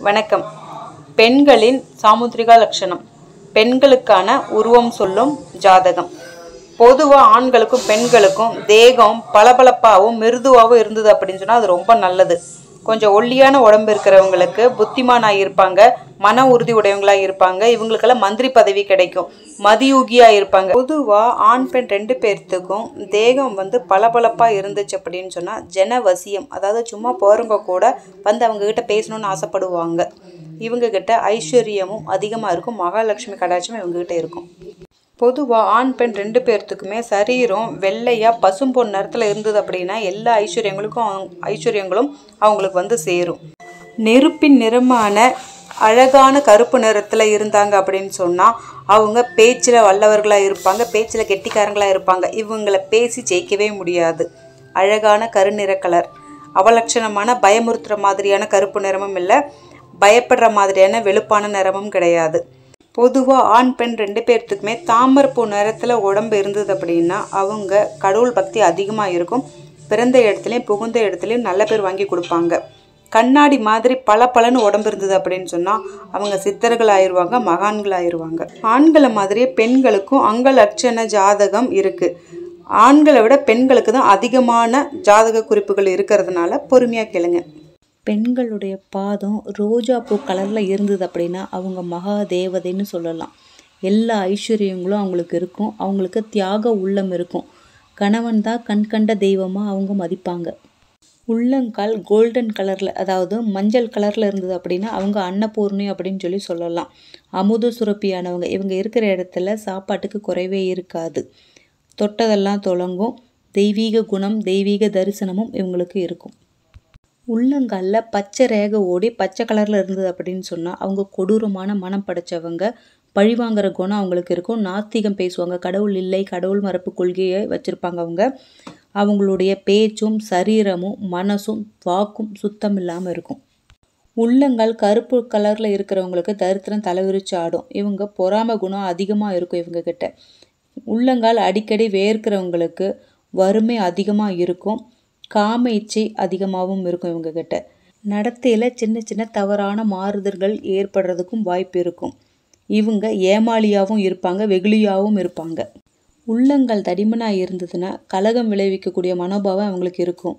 வணக்கம் பெண்களின் சாமுத்திரிகா லட்சணம் பெண்களுக்கான உருவம் சொல்லும் ஜாதகம் பொதுவாக ஆண்களுக்கும் பெண்களுக்கும் தேகம் பளபளப்பாகவும் மிருதுவாகவும் இருந்தது அப்படின்னு சொன்னால் அது ரொம்ப நல்லது கொஞ்சம் ஒல்லியான உடம்பு இருக்கிறவங்களுக்கு புத்திமானாக இருப்பாங்க மன உறுதி உடையவங்களாக இருப்பாங்க இவங்களுக்கெல்லாம் மந்திரி பதவி கிடைக்கும் மதியூகியாக இருப்பாங்க பொதுவாக ஆண் பெண் ரெண்டு பேர்த்துக்கும் தேகம் வந்து பளபளப்பாக இருந்துச்சு அப்படின்னு சொன்னால் ஜனவசியம் அதாவது சும்மா போகிறவங்க கூட வந்து அவங்க கிட்ட பேசணும்னு ஆசைப்படுவாங்க இவங்க கிட்ட ஐஸ்வர்யமும் அதிகமாக இருக்கும் மகாலட்சுமி கடாட்சமும் இவங்க கிட்ட இருக்கும் பொதுவாக ஆண் பெண் ரெண்டு பேர்த்துக்குமே சரீரம் வெள்ளையாக பசும்பொன் நிறத்தில் இருந்தது அப்படின்னா எல்லா ஐஸ்வர்யங்களுக்கும் அவங்க- ஐஸ்வர்யங்களும் அவங்களுக்கு வந்து சேரும் நெருப்பின் நிறமான அழகான கருப்பு நிறத்தில் இருந்தாங்க அப்படின்னு சொன்னால் அவங்க பேச்சில் வல்லவர்களாக இருப்பாங்க பேச்சில் கெட்டிக்காரங்களாக இருப்பாங்க இவங்கள பேசி ஜெயிக்கவே முடியாது அழகான கருநிற கலர் அவலட்சணமான பயமுறுத்துகிற மாதிரியான கருப்பு நிறமும் இல்லை பயப்படுற மாதிரியான வெளுப்பான நிறமும் கிடையாது பொதுவாக ஆண் பெண் ரெண்டு பேர்த்துக்குமே தாமரைப்பூ நிறத்தில் உடம்பு இருந்தது அப்படின்னா அவங்க கடவுள் பக்தி அதிகமாக இருக்கும் பிறந்த இடத்துலையும் புகுந்த இடத்துலையும் நல்ல பேர் வாங்கி கொடுப்பாங்க கண்ணாடி மாதிரி பல பலன்னு உடம்பு இருந்தது அப்படின்னு சொன்னால் அவங்க சித்தர்கள் ஆயிடுவாங்க மகான்கள் ஆயிடுவாங்க ஆண்களை மாதிரியே பெண்களுக்கும் அங்க லட்சண ஜாதகம் இருக்குது ஆண்களை விட பெண்களுக்கு தான் அதிகமான ஜாதக குறிப்புகள் இருக்கிறதுனால பொறுமையாக கேளுங்க பெண்களுடைய பாதம் ரோஜா பூ கலரில் இருந்தது அப்படின்னா அவங்க மகா தேவதைன்னு சொல்லலாம் எல்லா ஐஸ்வர்யங்களும் அவங்களுக்கு இருக்கும் அவங்களுக்கு தியாக உள்ளம் இருக்கும் கணவன் தான் கண் கண்ட தெய்வமாக அவங்க மதிப்பாங்க உள்ளங்கால் கோல்டன் கலரில் அதாவது மஞ்சள் கலரில் இருந்தது அப்படின்னா அவங்க அன்னபூர்ணி அப்படின்னு சொல்லி சொல்லலாம் அமுத சுரப்பியானவங்க இவங்க இருக்கிற இடத்துல சாப்பாட்டுக்கு குறைவே இருக்காது தொட்டதெல்லாம் தொடங்கும் தெய்வீக குணம் தெய்வீக தரிசனமும் இவங்களுக்கு இருக்கும் உள்ளங்காலில் பச்சை ரேகை ஓடி பச்சை கலரில் இருந்தது அப்படின்னு சொன்னால் அவங்க கொடூரமான மனம் படைச்சவங்க பழிவாங்கிற குணம் அவங்களுக்கு இருக்கும் நாத்திகம் பேசுவாங்க கடவுள் இல்லை கடவுள் மரப்பு கொள்கையை வச்சுருப்பாங்க அவங்க அவங்களுடைய பேச்சும் சரீரமும் மனசும் வாக்கும் சுத்தம் இல்லாமல் இருக்கும் உள்ளங்கால் கருப்பு கலரில் இருக்கிறவங்களுக்கு தரித்திரம் தலைவிரிச்சு ஆடும் இவங்க பொறாம குணம் அதிகமாக இருக்கும் இவங்க கிட்ட உள்ளங்கால் அடிக்கடி வேர்க்கிறவங்களுக்கு வறுமை அதிகமாக இருக்கும் காம இச்சை அதிகமாகவும் இருக்கும் இவங்க கிட்ட நடத்தையில் சின்ன சின்ன தவறான மாறுதல்கள் ஏற்படுறதுக்கும் வாய்ப்பு இருக்கும் இவங்க ஏமாளியாகவும் இருப்பாங்க வெகுளியாகவும் இருப்பாங்க உள்ளங்கால் தடிமனாக இருந்ததுன்னா கலகம் விளைவிக்கக்கூடிய மனோபாவம் அவங்களுக்கு இருக்கும்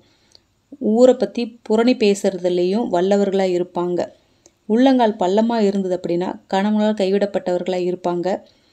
ஊரை பற்றி புரணி பேசுறதுலேயும் வல்லவர்களாக இருப்பாங்க உள்ளங்கால் பள்ளமாக இருந்தது அப்படின்னா கணவனால் கைவிடப்பட்டவர்களாக இருப்பாங்க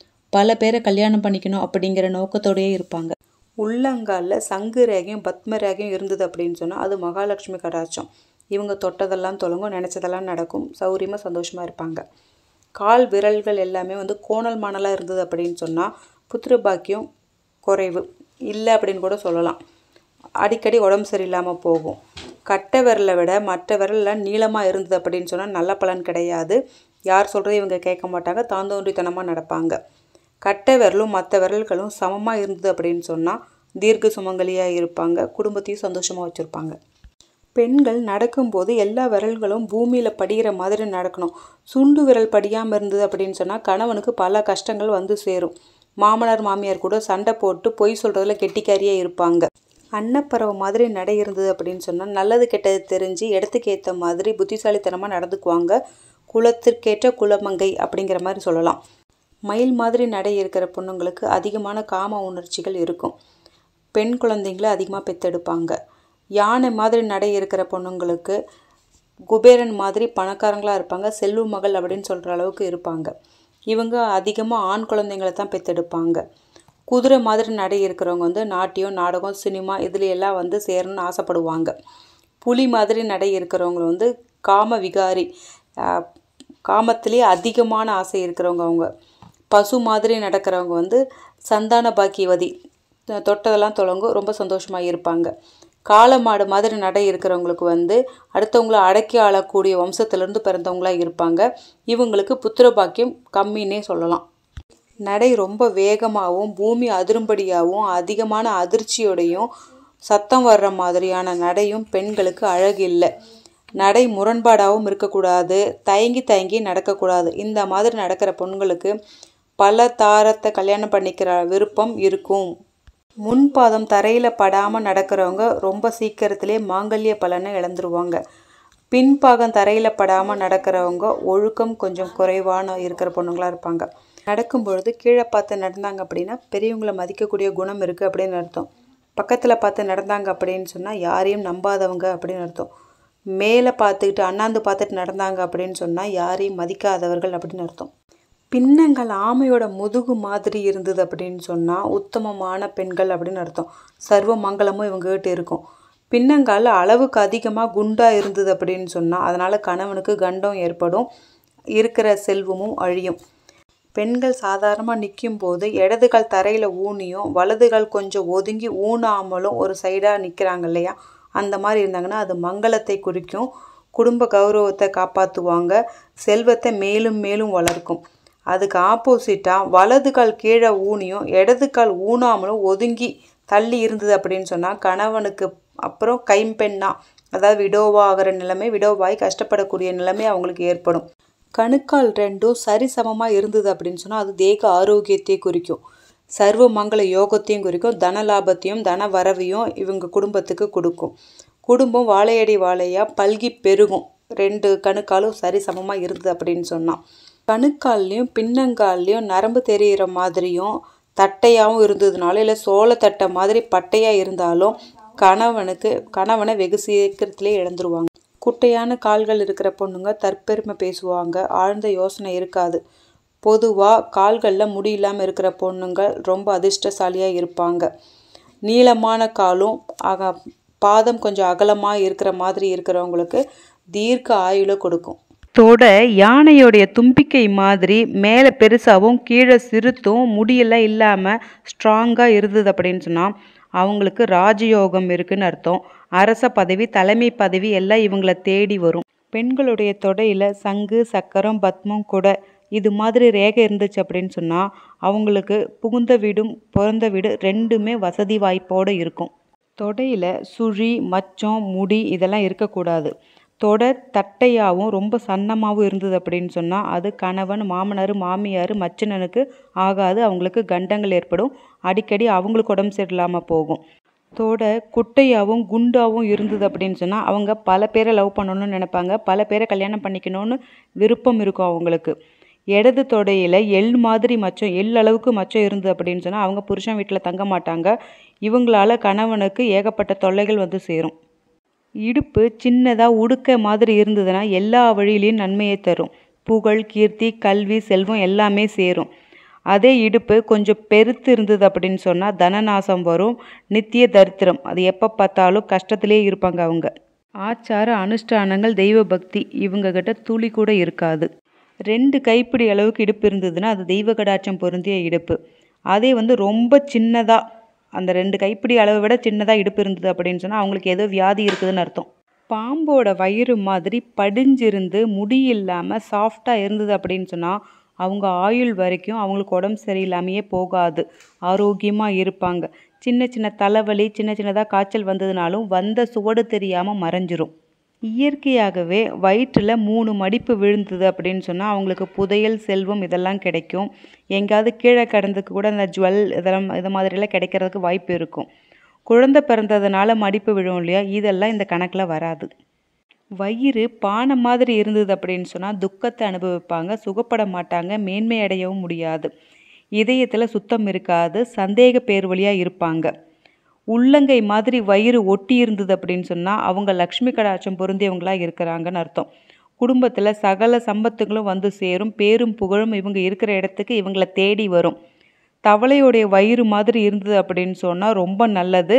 பல பேரை கல்யாணம் பண்ணிக்கணும் அப்படிங்கிற நோக்கத்தோடயே இருப்பாங்க உள்ளங்காலில் சங்கு ரேகையும் பத்ம ரேகையும் இருந்தது அப்படின்னு சொன்னால் அது மகாலட்சுமி கடாட்சம் இவங்க தொட்டதெல்லாம் தொடங்கும் நினச்சதெல்லாம் நடக்கும் சௌரியமாக சந்தோஷமாக இருப்பாங்க கால் விரல்கள் எல்லாமே வந்து கோணல் மாணலாக இருந்தது அப்படின்னு சொன்னால் புத்திர பாக்கியம் குறைவு இல்லை அப்படின்னு கூட சொல்லலாம் அடிக்கடி உடம்பு சரியில்லாமல் போகும் கட்டை விரலை விட மற்ற விரல்லாம் நீளமாக இருந்தது அப்படின்னு சொன்னால் நல்ல பலன் கிடையாது யார் சொல்கிறத இவங்க கேட்க மாட்டாங்க தாந்தோன்றித்தனமாக நடப்பாங்க கட்டை விரலும் மற்ற விரல்களும் சமமாக இருந்தது அப்படின்னு சொன்னால் தீர்க்க சுமங்கலியாக இருப்பாங்க குடும்பத்தையும் சந்தோஷமாக வச்சுருப்பாங்க பெண்கள் நடக்கும்போது எல்லா விரல்களும் பூமியில் படிகிற மாதிரி நடக்கணும் சுண்டு விரல் படியாமல் இருந்தது அப்படின்னு சொன்னால் கணவனுக்கு பல கஷ்டங்கள் வந்து சேரும் மாமனார் மாமியார் கூட சண்டை போட்டு பொய் சொல்கிறதுல கெட்டிக்காரியாக இருப்பாங்க அன்னப்பறவை மாதிரி நடை இருந்தது அப்படின்னு சொன்னால் நல்லது கெட்டது தெரிஞ்சு இடத்துக்கு ஏற்ற மாதிரி புத்திசாலித்தனமாக நடந்துக்குவாங்க குலத்திற்கேற்ற குலமங்கை அப்படிங்கிற மாதிரி சொல்லலாம் மயில் மாதிரி நடை இருக்கிற பொண்ணுங்களுக்கு அதிகமான காம உணர்ச்சிகள் இருக்கும் பெண் குழந்தைங்கள அதிகமாக பெத்தெடுப்பாங்க யானை மாதிரி நடை இருக்கிற பொண்ணுங்களுக்கு குபேரன் மாதிரி பணக்காரங்களாக இருப்பாங்க செல்வ மகள் அப்படின்னு சொல்கிற அளவுக்கு இருப்பாங்க இவங்க அதிகமாக ஆண் குழந்தைங்களை தான் பெத்தெடுப்பாங்க குதிரை மாதிரி நடை இருக்கிறவங்க வந்து நாட்டியம் நாடகம் சினிமா இதுல எல்லாம் வந்து சேரணும்னு ஆசைப்படுவாங்க புலி மாதிரி நடை இருக்கிறவங்க வந்து காம விகாரி ஆஹ், காமத்திலே அதிகமான ஆசை இருக்கிறவங்க அவங்க பசு மாதிரி நடக்கிறவங்க வந்து சந்தான பாக்கியவதி தொ- தொட்டதெல்லாம் தொடங்கும் ரொம்ப சந்தோஷமாக இருப்பாங்க காளை மாடு மாதிரி நடை இருக்கிறவங்களுக்கு வந்து அடுத்தவங்கள அடக்கி ஆளக்கூடிய வம்சத்திலேருந்து பிறந்தவங்களா இருப்பாங்க இவங்களுக்கு புத்திர பாக்கியம் கம்மின்னே சொல்லலாம் நடை ரொம்ப வேகமாகவும் பூமி அதிரும்படியாகவும் அதிகமான அதிர்ச்சியோடையும் சத்தம் வர்ற மாதிரியான நடையும் பெண்களுக்கு அழகு இல்லை நடை முரண்பாடாகவும் இருக்கக்கூடாது தயங்கி தயங்கி நடக்கக்கூடாது இந்த மாதிரி நடக்கிற பெண்களுக்கு பல தாரத்தை கல்யாணம் பண்ணிக்கிற விருப்பம் இருக்கும் முன்பாதம் தரையில் படாமல் நடக்கிறவங்க ரொம்ப சீக்கிரத்திலே மாங்கல்ய பலனை இழந்துருவாங்க பின்பாகம் தரையில் படாமல் நடக்கிறவங்க ஒழுக்கம் கொஞ்சம் குறைவான இருக்கிற பொண்ணுங்களாக இருப்பாங்க நடக்கும் பொழுது கீழே பார்த்து நடந்தாங்க அப்படின்னா பெரியவங்களை மதிக்கக்கூடிய குணம் இருக்குது அப்படின்னு அர்த்தம் பக்கத்தில் பார்த்து நடந்தாங்க அப்படின்னு சொன்னால் யாரையும் நம்பாதவங்க அப்படின்னு அர்த்தம் மேலே பார்த்துக்கிட்டு அண்ணாந்து பார்த்துட்டு நடந்தாங்க அப்படின்னு சொன்னால் யாரையும் மதிக்காதவர்கள் அப்படின்னு அர்த்தம் பின்னங்கள் ஆமையோட முதுகு மாதிரி இருந்தது அப்படின்னு சொன்னால் உத்தமமான பெண்கள் அப்படின்னு அர்த்தம் சர்வ மங்களமும் இவங்ககிட்ட இருக்கும் பின்னங்கால் அளவுக்கு அதிகமாக குண்டாக இருந்தது அப்படின்னு சொன்னால் அதனால் கணவனுக்கு கண்டம் ஏற்படும் இருக்கிற செல்வமும் அழியும் பெண்கள் சாதாரணமாக நிற்கும் போது இடது கால் தரையில் ஊனியும் வலது கால் கொஞ்சம் ஒதுங்கி ஊனாமலும் ஒரு சைடாக நிற்கிறாங்க இல்லையா அந்த மாதிரி இருந்தாங்கன்னா அது மங்களத்தை குறிக்கும் குடும்ப கௌரவத்தை காப்பாற்றுவாங்க செல்வத்தை மேலும் மேலும் வளர்க்கும் அதுக்கு ஆப்போசிட்டாக வலது கால் கீழே ஊனியும் இடது கால் ஊனாமலும் ஒதுங்கி தள்ளி இருந்தது அப்படின்னு சொன்னால் கணவனுக்கு அப்புறம் கைம்பெண்ணா அதாவது விடோவா ஆகிற நிலைமை விடோவாய் கஷ்டப்படக்கூடிய நிலைமை அவங்களுக்கு ஏற்படும் கணுக்கால் ரெண்டும் சரிசமமாக இருந்தது அப்படின்னு சொன்னால் அது தேக ஆரோக்கியத்தை குறிக்கும் சர்வ மங்கள யோகத்தையும் குறிக்கும் தன லாபத்தையும் தன வரவையும் இவங்க குடும்பத்துக்கு கொடுக்கும் குடும்பம் வாழையடி வாழையாக பல்கி பெருகும் ரெண்டு கணுக்காலும் சரிசமமாக இருந்தது அப்படின்னு சொன்னால் கணுக்கால்லையும் பின்னங்கால்லையும் நரம்பு தெரிகிற மாதிரியும் தட்டையாகவும் இருந்ததுனால இல்லை சோளத்தட்டை மாதிரி பட்டையாக இருந்தாலும் கணவனுக்கு கணவனை வெகு சீக்கிரத்திலே இழந்துருவாங்க குட்டையான கால்கள் இருக்கிற பொண்ணுங்க தற்பெருமை பேசுவாங்க ஆழ்ந்த யோசனை இருக்காது பொதுவாக கால்களில் முடி இல்லாமல் இருக்கிற பொண்ணுங்க ரொம்ப அதிர்ஷ்டசாலியாக இருப்பாங்க நீளமான காலும் ஆக பாதம் கொஞ்சம் அகலமாக இருக்கிற மாதிரி இருக்கிறவங்களுக்கு தீர்க்க ஆயுளை கொடுக்கும் தொட யானையோடைய தும்பிக்கை மாதிரி மேலே பெருசாகவும் கீழே சிறுத்தும் முடியெல்லாம் இல்லாமல் ஸ்ட்ராங்காக இருந்தது அப்படின்னு சொன்னால் அவங்களுக்கு ராஜயோகம் இருக்குன்னு அர்த்தம் அரச பதவி தலைமை பதவி எல்லாம் இவங்கள தேடி வரும் பெண்களுடைய தொடையில் சங்கு சக்கரம் பத்மம் கொடை இது மாதிரி ரேகை இருந்துச்சு அப்படின்னு சொன்னால் அவங்களுக்கு புகுந்த வீடும் பிறந்த வீடு ரெண்டுமே வசதி வாய்ப்போடு இருக்கும் தொடையில் சுழி மச்சம் முடி இதெல்லாம் இருக்கக்கூடாது தொடை தட்டையாகவும் ரொம்ப சன்னமாகவும் இருந்தது அப்படின்னு சொன்னால் அது கணவன் மாமனார் மாமியார் மச்சினனுக்கு ஆகாது அவங்களுக்கு கண்டங்கள் ஏற்படும் அடிக்கடி அவங்களுக்கு உடம்பு சரியில்லாமல் போகும் தோடை குட்டையாகவும் குண்டாகவும் இருந்தது அப்படின்னு சொன்னால் அவங்க பல பேரை லவ் பண்ணணும்னு நினைப்பாங்க பல பேரை கல்யாணம் பண்ணிக்கணும்னு விருப்பம் இருக்கும் அவங்களுக்கு இடது தொடையில் எள் மாதிரி மச்சம் எள் அளவுக்கு மச்சம் இருந்தது அப்படின்னு சொன்னால் அவங்க புருஷன் வீட்டில் தங்க மாட்டாங்க இவங்களால கணவனுக்கு ஏகப்பட்ட தொல்லைகள் வந்து சேரும் இடுப்பு சின்னதாக உடுக்க மாதிரி இருந்ததுன்னா எல்லா வழியிலையும் நன்மையை தரும் புகழ் கீர்த்தி கல்வி செல்வம் எல்லாமே சேரும் அதே இடுப்பு கொஞ்சம் பெருத்து இருந்தது அப்படின்னு சொன்னால் தனநாசம் வரும் நித்திய தரித்திரம் அது எப்போ பார்த்தாலும் கஷ்டத்திலே இருப்பாங்க அவங்க ஆச்சார அனுஷ்டானங்கள் தெய்வ பக்தி இவங்க கிட்ட துளி கூட இருக்காது ரெண்டு கைப்பிடி அளவுக்கு இடுப்பு இருந்ததுன்னா அது தெய்வ கடாட்சம் பொருந்திய இடுப்பு அதே வந்து ரொம்ப சின்னதாக அந்த ரெண்டு கைப்பிடி அளவை விட சின்னதாக இடுப்பு இருந்தது அப்படின்னு சொன்னால் அவங்களுக்கு ஏதோ வியாதி இருக்குதுன்னு அர்த்தம் பாம்போட வயிறு மாதிரி படிஞ்சிருந்து முடி இல்லாமல் சாஃப்டாக இருந்தது அப்படின்னு சொன்னால் அவங்க ஆயுள் வரைக்கும் அவங்களுக்கு உடம்பு சரியில்லாமையே போகாது ஆரோக்கியமாக இருப்பாங்க சின்ன சின்ன தலைவலி சின்ன சின்னதாக காய்ச்சல் வந்ததுனாலும் வந்த சுவடு தெரியாமல் மறைஞ்சிரும் இயற்கையாகவே வயிற்றில் மூணு மடிப்பு விழுந்தது அப்படின்னு சொன்னால் அவங்களுக்கு புதையல் செல்வம் இதெல்லாம் கிடைக்கும் எங்கேயாவது கீழே கிடந்துக்கு கூட அந்த ஜுவல் இதெல்லாம் இது மாதிரிலாம் கிடைக்கிறதுக்கு வாய்ப்பு இருக்கும் குழந்தை பிறந்ததுனால மடிப்பு விழும் இல்லையா இதெல்லாம் இந்த கணக்கில் வராது வயிறு பானை மாதிரி இருந்தது அப்படின்னு சொன்னால் துக்கத்தை அனுபவிப்பாங்க சுகப்பட மாட்டாங்க மேன்மை அடையவும் முடியாது இதயத்தில் சுத்தம் இருக்காது சந்தேக பேர் வழியாக இருப்பாங்க உள்ளங்கை மாதிரி வயிறு ஒட்டி இருந்தது அப்படின்னு சொன்னால் அவங்க லக்ஷ்மி கடாட்சம் பொருந்தியவங்களாக இருக்கிறாங்கன்னு அர்த்தம் குடும்பத்தில் சகல சம்பத்துகளும் வந்து சேரும் பேரும் புகழும் இவங்க இருக்கிற இடத்துக்கு இவங்கள தேடி வரும் தவளையோடைய வயிறு மாதிரி இருந்தது அப்படின்னு சொன்னால் ரொம்ப நல்லது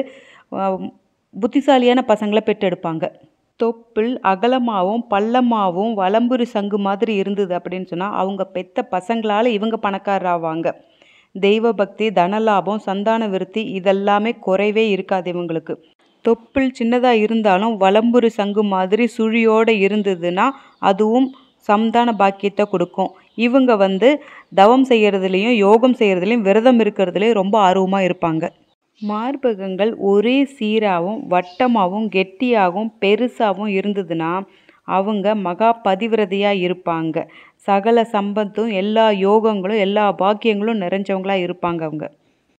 புத்திசாலியான பசங்களை பெற்றெடுப்பாங்க தொப்புள் அகலமாகவும் பள்ளமாகவும் வலம்புரி சங்கு மாதிரி இருந்தது அப்படின்னு சொன்னால் அவங்க பெத்த பசங்களால் இவங்க பணக்காரராவாங்க தெய்வ பக்தி தனலாபம் சந்தான விருத்தி இதெல்லாமே குறைவே இருக்காது இவங்களுக்கு தொப்புள் சின்னதாக இருந்தாலும் வலம்புரி சங்கு மாதிரி சுழியோடு இருந்ததுன்னா அதுவும் சம்தான பாக்கியத்தை கொடுக்கும் இவங்க வந்து தவம் செய்கிறதுலையும் யோகம் செய்கிறதுலையும் விரதம் இருக்கிறதுலையும் ரொம்ப ஆர்வமாக இருப்பாங்க மார்பகங்கள் ஒரே சீராகவும் வட்டமாகவும் கெட்டியாகவும் பெருசாகவும் இருந்ததுன்னா அவங்க மகா பதிவிரதையாக இருப்பாங்க சகல சம்பத்தும் எல்லா யோகங்களும் எல்லா பாக்கியங்களும் நிறைஞ்சவங்களா இருப்பாங்க அவங்க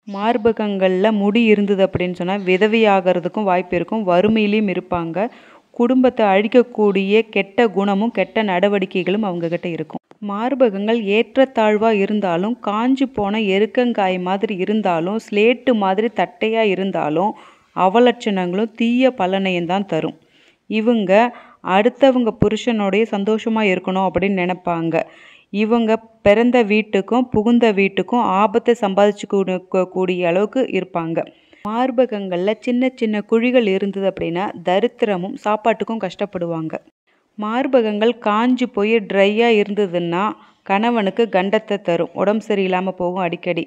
மார்பகங்களில் முடி இருந்தது அப்படின்னு சொன்னால் விதவையாகிறதுக்கும் வாய்ப்பு இருக்கும் வறுமையிலையும் இருப்பாங்க குடும்பத்தை அழிக்கக்கூடிய கெட்ட குணமும் கெட்ட நடவடிக்கைகளும் அவங்கக்கிட்ட இருக்கும் மார்பகங்கள் ஏற்றத்தாழ்வாக இருந்தாலும் காஞ்சி போன எருக்கங்காய் மாதிரி இருந்தாலும் ஸ்லேட்டு மாதிரி தட்டையாக இருந்தாலும் அவலட்சணங்களும் தீய பலனையும் தான் தரும் இவங்க அடுத்தவங்க புருஷனோடைய சந்தோஷமாக இருக்கணும் அப்படின்னு நினைப்பாங்க இவங்க பிறந்த வீட்டுக்கும் புகுந்த வீட்டுக்கும் ஆபத்தை சம்பாதிச்சு கூடிய அளவுக்கு இருப்பாங்க மார்பகங்களில் சின்ன சின்ன குழிகள் இருந்தது அப்படின்னா தரித்திரமும் சாப்பாட்டுக்கும் கஷ்டப்படுவாங்க மார்பகங்கள் காஞ்சி போய் ட்ரையாக இருந்ததுன்னா கணவனுக்கு கண்டத்தை தரும் உடம்பு சரியில்லாமல் போகும் அடிக்கடி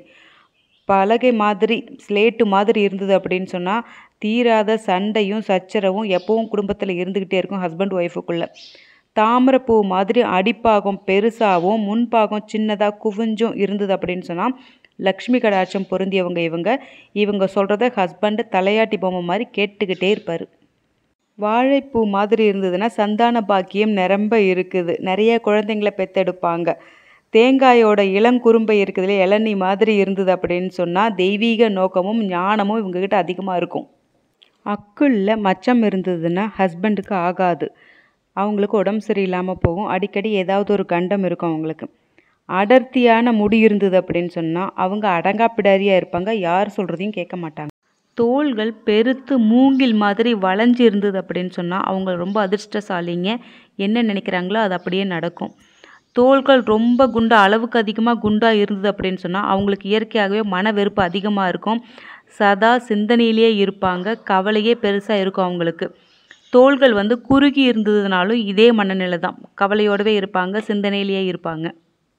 பலகை மாதிரி ஸ்லேட்டு மாதிரி இருந்தது அப்படின்னு சொன்னால் தீராத சண்டையும் சச்சரவும் எப்பவும் குடும்பத்தில் இருந்துக்கிட்டே இருக்கும் ஹஸ்பண்ட் ஒய்ஃபுக்குள்ளே தாமரைப்பூ மாதிரி அடிப்பாகம் பெருசாகவும் முன்பாகம் சின்னதாக குவிஞ்சும் இருந்தது அப்படின்னு சொன்னால் லக்ஷ்மி கடாட்சம் பொருந்தியவங்க இவங்க இவங்க சொல்கிறத ஹஸ்பண்டு தலையாட்டி பொம்மை மாதிரி கேட்டுக்கிட்டே இருப்பார் வாழைப்பூ மாதிரி இருந்ததுன்னா சந்தான பாக்கியம் நிரம்ப இருக்குது நிறைய குழந்தைங்கள பெத்தெடுப்பாங்க தேங்காயோட இளங்குறும்பை இருக்குதுல இளநீ மாதிரி இருந்தது அப்படின்னு சொன்னால் தெய்வீக நோக்கமும் ஞானமும் இவங்கக்கிட்ட அதிகமாக இருக்கும் அக்குளில் மச்சம் இருந்ததுன்னா ஹஸ்பண்டுக்கு ஆகாது அவங்களுக்கு உடம்பு சரியில்லாமல் போகும் அடிக்கடி ஏதாவது ஒரு கண்டம் இருக்கும் அவங்களுக்கு அடர்த்தியான முடி இருந்தது அப்படின்னு சொன்னால் அவங்க அடங்காப்பிடாரியாக இருப்பாங்க யார் சொல்கிறதையும் கேட்க மாட்டாங்க தோள்கள் பெருத்து மூங்கில் மாதிரி வளைஞ்சு இருந்தது அப்படின்னு சொன்னால் அவங்க ரொம்ப அதிர்ஷ்டசாலிங்க என்ன நினைக்கிறாங்களோ அது அப்படியே நடக்கும் தோள்கள் ரொம்ப குண்டா அளவுக்கு அதிகமாக குண்டாக இருந்தது அப்படின்னு சொன்னால் அவங்களுக்கு இயற்கையாகவே மன வெறுப்பு அதிகமாக இருக்கும் சதா சிந்தனையிலேயே இருப்பாங்க கவலையே பெருசாக இருக்கும் அவங்களுக்கு தோள்கள் வந்து குறுகி இருந்ததுனாலும் இதே மனநிலை தான் கவலையோடவே இருப்பாங்க சிந்தனையிலேயே இருப்பாங்க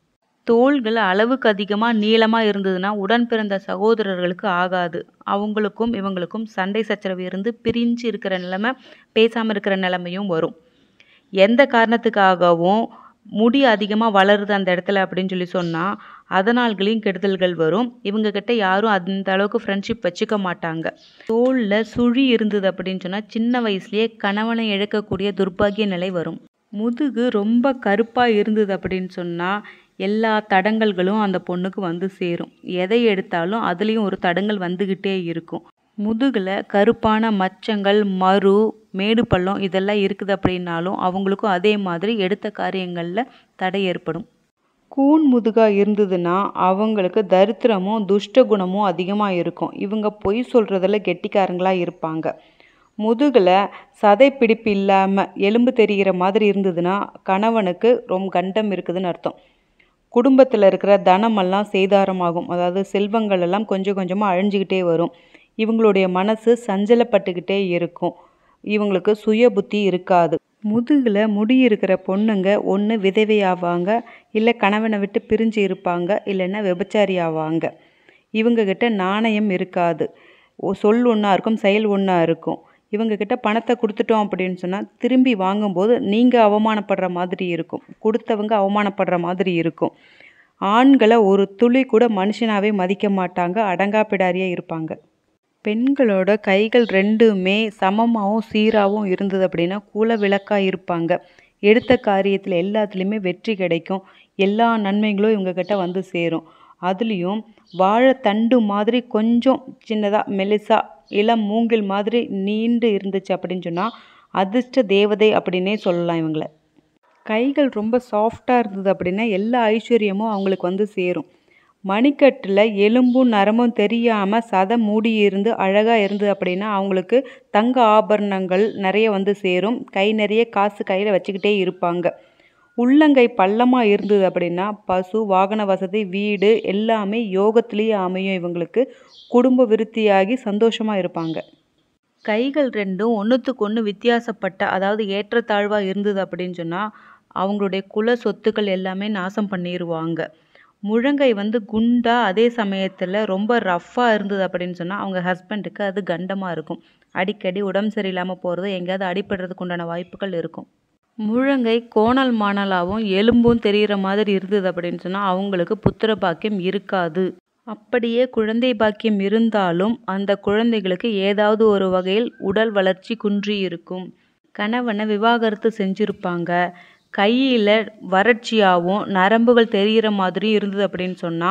தோள்கள் அளவுக்கு அதிகமாக நீளமாக இருந்ததுன்னா உடன் பிறந்த சகோதரர்களுக்கு ஆகாது அவங்களுக்கும் இவங்களுக்கும் சண்டை சச்சரவு இருந்து பிரிஞ்சு இருக்கிற நிலைமை பேசாமல் இருக்கிற நிலைமையும் வரும் எந்த காரணத்துக்காகவும் முடி அதிகமாக வளருது அந்த இடத்துல அப்படின்னு சொல்லி சொன்னால் அதனால்களையும் கெடுதல்கள் வரும் இவங்கக்கிட்ட யாரும் அந்த அளவுக்கு ஃப்ரெண்ட்ஷிப் வச்சுக்க மாட்டாங்க தோளில் சுழி இருந்தது அப்படின்னு சொன்னால் சின்ன வயசுலேயே கணவனை இழக்கக்கூடிய துர்பாகிய நிலை வரும் முதுகு ரொம்ப கருப்பாக இருந்தது அப்படின்னு சொன்னால் எல்லா தடங்கல்களும் அந்த பொண்ணுக்கு வந்து சேரும் எதை எடுத்தாலும் அதுலேயும் ஒரு தடங்கல் வந்துக்கிட்டே இருக்கும் முதுகில் கருப்பான மச்சங்கள் மறு மேடு பள்ளம் இதெல்லாம் இருக்குது அப்படின்னாலும் அவங்களுக்கும் அதே மாதிரி எடுத்த காரியங்களில் தடை ஏற்படும் கூன் முதுகாக இருந்ததுன்னா அவங்களுக்கு தரித்திரமும் துஷ்ட குணமும் அதிகமாக இருக்கும் இவங்க பொய் சொல்கிறதுல கெட்டிக்காரங்களாக இருப்பாங்க முதுகில் சதை பிடிப்பு இல்லாமல் எலும்பு தெரிகிற மாதிரி இருந்ததுன்னா கணவனுக்கு ரொம்ப கண்டம் இருக்குதுன்னு அர்த்தம் குடும்பத்தில் இருக்கிற தனமெல்லாம் சேதாரமாகும் அதாவது செல்வங்கள் எல்லாம் கொஞ்சம் கொஞ்சமாக அழிஞ்சிக்கிட்டே வரும் இவங்களுடைய மனசு சஞ்சலப்பட்டுக்கிட்டே இருக்கும் இவங்களுக்கு சுய புத்தி இருக்காது முதுகில் முடி இருக்கிற பொண்ணுங்க ஒன்று விதவை ஆவாங்க இல்லை கணவனை விட்டு பிரிஞ்சு இருப்பாங்க இல்லைன்னா விபச்சாரி ஆவாங்க இவங்கக்கிட்ட நாணயம் இருக்காது சொல் ஒன்றா இருக்கும் செயல் ஒன்றா இருக்கும் இவங்கக்கிட்ட பணத்தை கொடுத்துட்டோம் அப்படின்னு சொன்னால் திரும்பி வாங்கும்போது நீங்கள் அவமானப்படுற மாதிரி இருக்கும் கொடுத்தவங்க அவமானப்படுற மாதிரி இருக்கும் ஆண்களை ஒரு துளி கூட மனுஷனாகவே மதிக்க மாட்டாங்க அடங்காப்பிடாரியாக இருப்பாங்க பெண்களோட கைகள் ரெண்டுமே சமமாகவும் சீராகவும் இருந்தது அப்படின்னா குல விளக்காக இருப்பாங்க எடுத்த காரியத்தில் எல்லாத்துலேயுமே வெற்றி கிடைக்கும் எல்லா நன்மைகளும் இவங்கக்கிட்ட வந்து சேரும் அதுலேயும் வாழைத்தண்டு மாதிரி கொஞ்சம் சின்னதாக மெலிசா இளம் மூங்கில் மாதிரி நீண்டு இருந்துச்சு அப்படின்னு சொன்னால் அதிர்ஷ்ட தேவதை அப்படின்னே சொல்லலாம் இவங்களை கைகள் ரொம்ப சாஃப்டாக இருந்தது அப்படின்னா எல்லா ஐஸ்வர்யமும் அவங்களுக்கு வந்து சேரும் மணிக்கட்டில் எலும்பும் நரம்பும் தெரியாமல் சதை மூடி இருந்து அழகாக இருந்தது அப்படின்னா அவங்களுக்கு தங்க ஆபரணங்கள் நிறைய வந்து சேரும் கை நிறைய காசு கையில் வச்சுக்கிட்டே இருப்பாங்க உள்ளங்கை பள்ளமாக இருந்தது அப்படின்னா பசு வாகன வசதி வீடு எல்லாமே யோகத்திலேயே அமையும் இவங்களுக்கு குடும்ப விருத்தியாகி சந்தோஷமாக இருப்பாங்க கைகள் ரெண்டும் ஒன்றுத்துக்கு ஒன்று வித்தியாசப்பட்ட அதாவது ஏற்றத்தாழ்வாக இருந்தது அப்படின்னு சொன்னால் அவங்களுடைய குல சொத்துக்கள் எல்லாமே நாசம் பண்ணிடுவாங்க முழங்கை வந்து குண்டா அதே சமயத்தில் ரொம்ப ரஃப்பாக இருந்தது அப்படின்னு சொன்னால் அவங்க ஹஸ்பண்டுக்கு அது கண்டமாக இருக்கும் அடிக்கடி உடம்பு சரியில்லாமல் போகிறது எங்கேயாவது அடிபடுறதுக்கு உண்டான வாய்ப்புகள் இருக்கும் முழங்கை கோணல் மாணலாகவும் எலும்பும் தெரிகிற மாதிரி இருந்தது அப்படின்னு சொன்னால் அவங்களுக்கு புத்திர பாக்கியம் இருக்காது அப்படியே குழந்தை பாக்கியம் இருந்தாலும் அந்த குழந்தைகளுக்கு ஏதாவது ஒரு வகையில் உடல் வளர்ச்சி குன்றி இருக்கும் கணவனை விவாகரத்து செஞ்சுருப்பாங்க கையில் வறட்சியாகவும் நரம்புகள் தெரிகிற மாதிரியும் இருந்தது அப்படின்னு சொன்னால்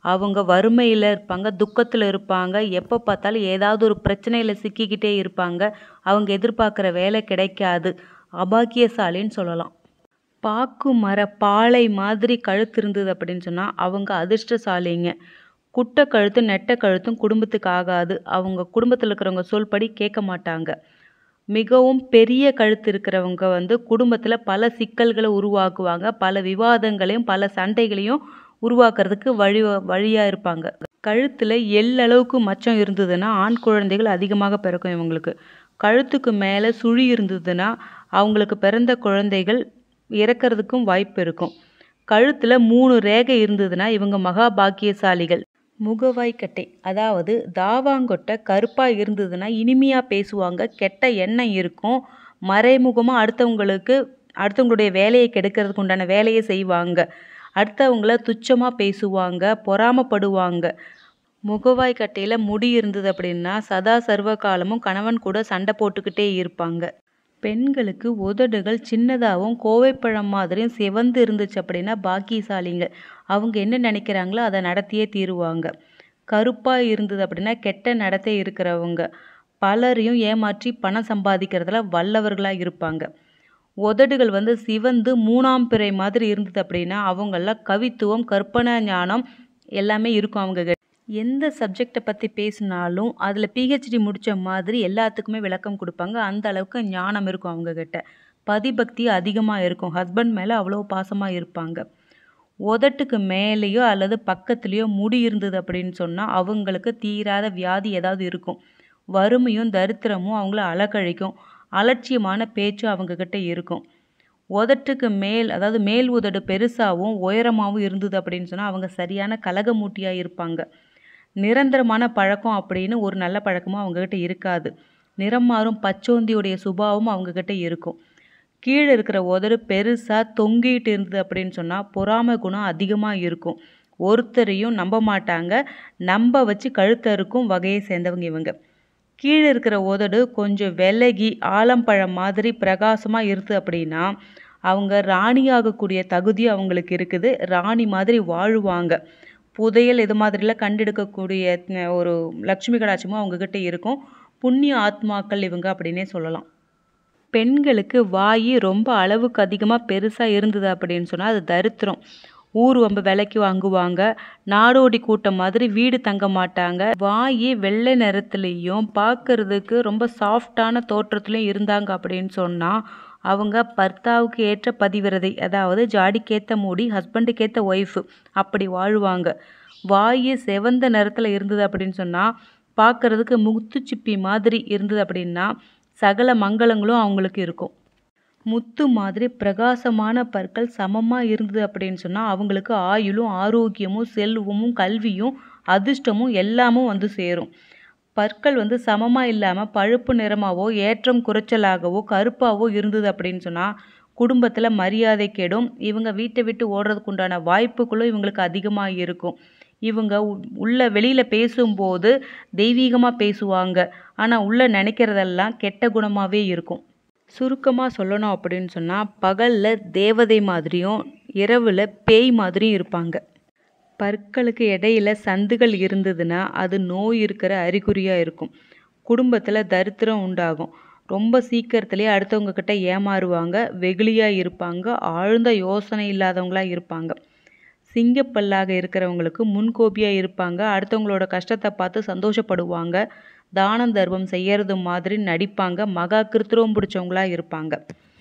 அவங்க வறுமையில் இருப்பாங்க துக்கத்தில் இருப்பாங்க எப்போ பார்த்தாலும் ஏதாவது ஒரு பிரச்சனையில் சிக்கிக்கிட்டே இருப்பாங்க அவங்க எதிர்பார்க்குற வேலை கிடைக்காது அபாக்கியசாலின்னு சொல்லலாம் பாக்கு மர பாலை மாதிரி கழுத்து இருந்தது அப்படின்னு சொன்னால் அவங்க அதிர்ஷ்டசாலிங்க குட்டை கழுத்து நெட்டை கழுத்தும் குடும்பத்துக்கு ஆகாது அவங்க குடும்பத்தில் இருக்கிறவங்க சொல்படி கேட்க மாட்டாங்க மிகவும் பெரிய கழுத்து இருக்கிறவங்க வந்து குடும்பத்தில் பல சிக்கல்களை உருவாக்குவாங்க பல விவாதங்களையும் பல சண்டைகளையும் உருவாக்குறதுக்கு வழி வழியாக இருப்பாங்க கழுத்தில் எல்லளவுக்கு மச்சம் இருந்ததுன்னா ஆண் குழந்தைகள் அதிகமாக பிறக்கும் இவங்களுக்கு கழுத்துக்கு மேலே சுழி இருந்ததுன்னா அவங்களுக்கு பிறந்த குழந்தைகள் இறக்கிறதுக்கும் வாய்ப்பு இருக்கும் கழுத்தில் மூணு ரேகை இருந்ததுன்னா இவங்க மகா பாக்கியசாலிகள் முகவாய்க்கட்டை அதாவது தாவாங்கொட்டை கருப்பாக இருந்ததுன்னா இனிமையாக பேசுவாங்க கெட்ட எண்ணம் இருக்கும் மறைமுகமாக அடுத்தவங்களுக்கு அடுத்தவங்களுடைய வேலையை கெடுக்கிறதுக்கு உண்டான வேலையை செய்வாங்க அடுத்தவங்கள துச்சமாக பேசுவாங்க பொறாமப்படுவாங்க முகவாய் கட்டையில் முடி இருந்தது அப்படின்னா சதா சர்வ காலமும் கணவன் கூட சண்டை போட்டுக்கிட்டே இருப்பாங்க பெண்களுக்கு உதடுகள் சின்னதாகவும் கோவைப்பழம் மாதிரியும் சிவந்து இருந்துச்சு அப்படின்னா பாக்கியசாலிங்க அவங்க என்ன நினைக்கிறாங்களோ அதை நடத்தியே தீருவாங்க கருப்பாக இருந்தது அப்படின்னா கெட்ட நடத்தை இருக்கிறவங்க பலரையும் ஏமாற்றி பணம் சம்பாதிக்கிறதுல வல்லவர்களாக இருப்பாங்க உதடுகள் வந்து சிவந்து மூணாம் பிறை மாதிரி இருந்தது அப்படின்னா அவங்கள கவித்துவம் கற்பனை ஞானம் எல்லாமே இருக்கும் அவங்க கிட்ட எந்த சப்ஜெக்டை பற்றி பேசினாலும் அதில் பிஹெச்டி முடித்த மாதிரி எல்லாத்துக்குமே விளக்கம் கொடுப்பாங்க அந்த அளவுக்கு ஞானம் இருக்கும் அவங்கக்கிட்ட பதிபக்தி அதிகமாக இருக்கும் ஹஸ்பண்ட் மேலே அவ்வளோ பாசமாக இருப்பாங்க உதட்டுக்கு மேலேயோ அல்லது பக்கத்துலேயோ முடி இருந்தது அப்படின்னு சொன்னால் அவங்களுக்கு தீராத வியாதி ஏதாவது இருக்கும் வறுமையும் தரித்திரமும் அவங்கள அலக்கழிக்கும் அலட்சியமான பேச்சும் அவங்கக்கிட்ட இருக்கும் உதட்டுக்கு மேல் அதாவது மேல் உதடு பெருசாகவும் உயரமாகவும் இருந்தது அப்படின்னு சொன்னால் அவங்க சரியான கலகமூட்டியாக இருப்பாங்க நிரந்தரமான பழக்கம் அப்படின்னு ஒரு நல்ல பழக்கமும் அவங்கக்கிட்ட இருக்காது நிறம் மாறும் பச்சோந்தியுடைய சுபாவம் அவங்கக்கிட்ட இருக்கும் கீழே இருக்கிற உதடு பெருசாக தொங்கிட்டு இருந்தது அப்படின்னு சொன்னால் பொறாமை குணம் அதிகமாக இருக்கும் ஒருத்தரையும் நம்ப மாட்டாங்க நம்ப வச்சு கழுத்தறுக்கும் வகையை சேர்ந்தவங்க இவங்க கீழே இருக்கிற உதடு கொஞ்சம் விலகி ஆலம்பழம் மாதிரி பிரகாசமாக இருக்குது அப்படின்னா அவங்க ராணியாகக்கூடிய தகுதி அவங்களுக்கு இருக்குது ராணி மாதிரி வாழுவாங்க புதையல் இது மாதிரிலாம் கண்டெடுக்கக்கூடிய அஹ், ஒரு லக்ஷ்மி கடாட்சமும் அவங்கக்கிட்ட இருக்கும் புண்ணிய ஆத்மாக்கள் இவங்க அப்படின்னே சொல்லலாம் பெண்களுக்கு வாய் ரொம்ப அளவுக்கு அதிகமாக பெருசாக இருந்தது அப்படின்னு சொன்னால் அது தரித்திரம் ஊர் வம்பு விலைக்கு வாங்குவாங்க நாடோடி கூட்டம் மாதிரி வீடு தங்க மாட்டாங்க வாய் வெள்ளை நிறத்துலேயும் பார்க்கறதுக்கு ரொம்ப சாஃப்டான தோற்றத்துலையும் இருந்தாங்க அப்படின்னு சொன்னால் அவங்க பர்த்தாவுக்கு ஏற்ற பதிவிரதை அதாவது ஜாடிக்கேற்ற மூடி ஹஸ்பண்டுக்கேற்ற ஒய்ஃபு அப்படி வாழ்வாங்க வாய் செவந்த நிறத்தில் இருந்தது அப்படின்னு சொன்னால் பார்க்கறதுக்கு முத்துச்சிப்பி மாதிரி இருந்தது அப்படின்னா சகல மங்களங்களும் அவங்களுக்கு இருக்கும் முத்து மாதிரி பிரகாசமான பற்கள் சமமாக இருந்தது அப்படின்னு சொன்னால் அவங்களுக்கு ஆயுளும் ஆரோக்கியமும் செல்வமும் கல்வியும் அதிர்ஷ்டமும் எல்லாமும் வந்து சேரும் பற்கள் வந்து சமமாக இல்லாமல் பழுப்பு நிறமாவோ ஏற்றம் குறைச்சலாகவோ கருப்பாவோ இருந்தது அப்படின்னு சொன்னால் குடும்பத்தில் மரியாதை கெடும் இவங்க வீட்டை விட்டு ஓடுறதுக்கு உண்டான வாய்ப்புகளும் இவங்களுக்கு அதிகமாக இருக்கும் இவங்க உ- உள்ள வெளியில் பேசும்போது தெய்வீகமாக பேசுவாங்க ஆனால் உள்ள நினைக்கிறதெல்லாம் கெட்ட குணமாகவே இருக்கும் சுருக்கமாக சொல்லணும் அப்படின்னு சொன்னால் பகலில் தேவதை மாதிரியும் இரவில் பேய் மாதிரியும் இருப்பாங்க பற்களுக்கு இடையில சந்துகள் இருந்ததுன்னா அது நோய் இருக்கிற அறிகுறியாக இருக்கும் குடும்பத்தில் தரித்திரம் உண்டாகும் ரொம்ப சீக்கிரத்திலே அடுத்தவங்க கிட்ட ஏமாறுவாங்க வெகுளியாக இருப்பாங்க ஆழ்ந்த யோசனை இல்லாதவங்களா இருப்பாங்க சிங்கப்பல்லாக இருக்கிறவங்களுக்கு முன்கோபியாக இருப்பாங்க அடுத்தவங்களோட கஷ்டத்தை பார்த்து சந்தோஷப்படுவாங்க தானம் தர்மம் செய்யறது மாதிரி நடிப்பாங்க மகா கிருத்துவம் பிடிச்சவங்களா இருப்பாங்க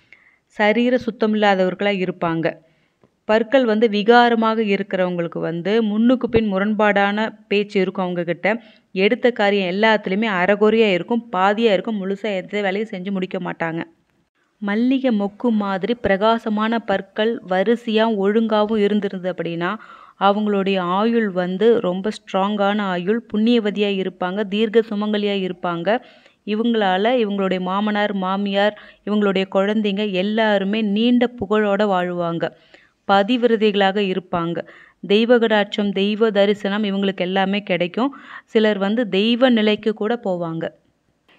சரீர சுத்தம் இல்லாதவர்களாக இருப்பாங்க பற்கள் வந்து விகாரமாக இருக்கிறவங்களுக்கு வந்து முன்னுக்கு பின் முரண்பாடான பேச்சு இருக்கும் அவங்கக்கிட்ட எடுத்த காரியம் எல்லாத்துலேயுமே அறகுறையாக இருக்கும் பாதியாக இருக்கும் முழுசாக எந்த வேலையும் செஞ்சு முடிக்க மாட்டாங்க மல்லிகை மொக்கு மாதிரி பிரகாசமான பற்கள் வரிசையாக ஒழுங்காகவும் இருந்திருந்தது அப்படின்னா அவங்களுடைய ஆயுள் வந்து ரொம்ப ஸ்ட்ராங்கான ஆயுள் புண்ணியவதியாக இருப்பாங்க தீர்க்க சுமங்கலியாக இருப்பாங்க இவங்களால இவங்களுடைய மாமனார் மாமியார் இவங்களுடைய குழந்தைங்க எல்லாருமே நீண்ட புகழோட வாழுவாங்க பதிவிரதைகளாக இருப்பாங்க தெய்வ கடாட்சம் தெய்வ தரிசனம் இவங்களுக்கு எல்லாமே கிடைக்கும் சிலர் வந்து தெய்வ நிலைக்கு கூட போவாங்க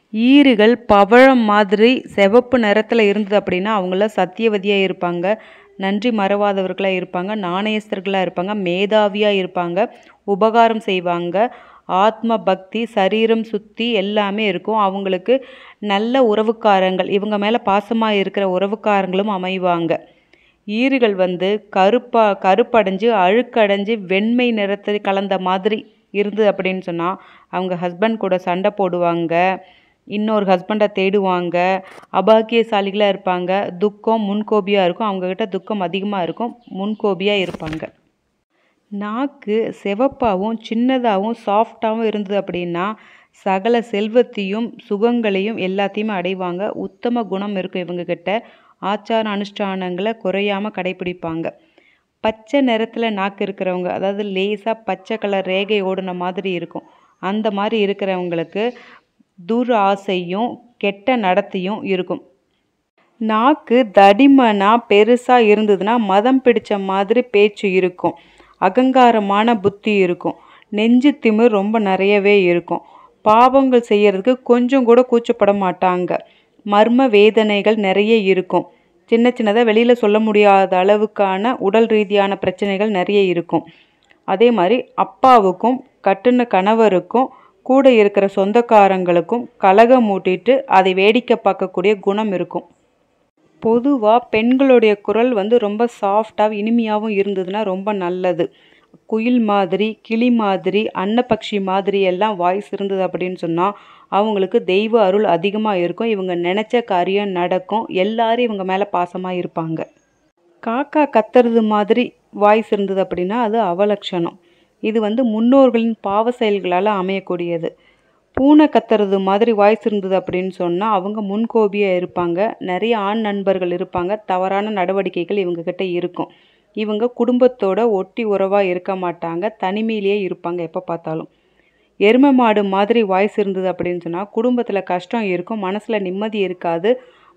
ஈறுகள் பவழம் மாதிரி சிவப்பு நிறத்தில் இருந்தது அப்படின்னா அவங்கள சத்தியவதியாக இருப்பாங்க நன்றி மறவாதவர்களாக இருப்பாங்க நாணயஸ்தர்களாக இருப்பாங்க மேதாவியாக இருப்பாங்க உபகாரம் செய்வாங்க ஆத்ம பக்தி சரீரம் சுத்தி எல்லாமே இருக்கும் அவங்களுக்கு நல்ல உறவுக்காரங்கள் இவங்க மேலே பாசமாக இருக்கிற உறவுக்காரங்களும் அமைவாங்க ஈறுகள் வந்து கருப்பா கருப்படைஞ்சு அழுக்கடைஞ்சு வெண்மை நிறத்தை கலந்த மாதிரி இருந்தது அப்படின்னு சொன்னால் அவங்க ஹஸ்பண்ட் கூட சண்டை போடுவாங்க இன்னொரு ஹஸ்பண்டை தேடுவாங்க அபாக்கியசாலிகளாக இருப்பாங்க துக்கம் முன்கோபியாக இருக்கும் அவங்கக்கிட்ட துக்கம் அதிகமாக இருக்கும் முன்கோபியாக இருப்பாங்க நாக்கு சிவப்பாகவும் சின்னதாகவும் சாஃப்டாகவும் இருந்தது அப்படின்னா சகல செல்வத்தையும் சுகங்களையும் எல்லாத்தையுமே அடைவாங்க உத்தம குணம் இருக்கும் இவங்கக்கிட்ட ஆச்சார அனுஷ்டானங்களை குறையாமல் கடைப்பிடிப்பாங்க பச்சை நிறத்தில் நாக்கு இருக்கிறவங்க அதாவது லேசாக பச்சை கலர் ரேகை ஓடின மாதிரி இருக்கும் அந்த மாதிரி இருக்கிறவங்களுக்கு துர் ஆசையும் கெட்ட நடத்தையும் இருக்கும் நாக்கு தடிமனாக பெருசாக இருந்ததுன்னா மதம் பிடிச்ச மாதிரி பேச்சு இருக்கும் அகங்காரமான புத்தி இருக்கும் நெஞ்சு திமிர் ரொம்ப நிறையவே இருக்கும் பாவங்கள் செய்யறதுக்கு கொஞ்சம் கூட கூச்சப்பட மாட்டாங்க மர்ம வேதனைகள் நிறைய இருக்கும் சின்ன சின்னதாக வெளியில் சொல்ல முடியாத அளவுக்கான உடல் ரீதியான பிரச்சனைகள் நிறைய இருக்கும் அதே மாதிரி அப்பாவுக்கும் கட்டுன கணவருக்கும் கூட இருக்கிற சொந்தக்காரங்களுக்கும் கலகம் மூட்டிட்டு அதை வேடிக்கை பார்க்கக்கூடிய குணம் இருக்கும் பொதுவாக பெண்களுடைய குரல் வந்து ரொம்ப சாஃப்டாக இனிமையாகவும் இருந்ததுன்னா ரொம்ப நல்லது குயில் மாதிரி கிளி மாதிரி அன்னப்பக்ஷி மாதிரி எல்லாம் வாய்ஸ் இருந்தது அப்படின்னு சொன்னால் அவங்களுக்கு தெய்வ அருள் அதிகமாக இருக்கும் இவங்க நினச்ச காரியம் நடக்கும் எல்லாரும் இவங்க மேலே பாசமாக இருப்பாங்க காக்கா கத்துறது மாதிரி வாய்ஸ் இருந்தது அப்படின்னா அது அவலட்சணம் இது வந்து முன்னோர்களின் பாவ செயல்களால் அமையக்கூடியது பூனை கத்துறது மாதிரி வாய்ஸ் இருந்தது அப்படின்னு சொன்னால் அவங்க முன்கோபியாக இருப்பாங்க நிறைய ஆண் நண்பர்கள் இருப்பாங்க தவறான நடவடிக்கைகள் இவங்கக்கிட்ட இருக்கும் இவங்க குடும்பத்தோட ஒட்டி உறவாக இருக்க மாட்டாங்க தனிமையிலேயே இருப்பாங்க எப்போ பார்த்தாலும் எருமை மாடு மாதிரி வாய்ஸ் இருந்தது அப்படின்னு சொன்னால் குடும்பத்தில் கஷ்டம் இருக்கும் மனசில் நிம்மதி இருக்காது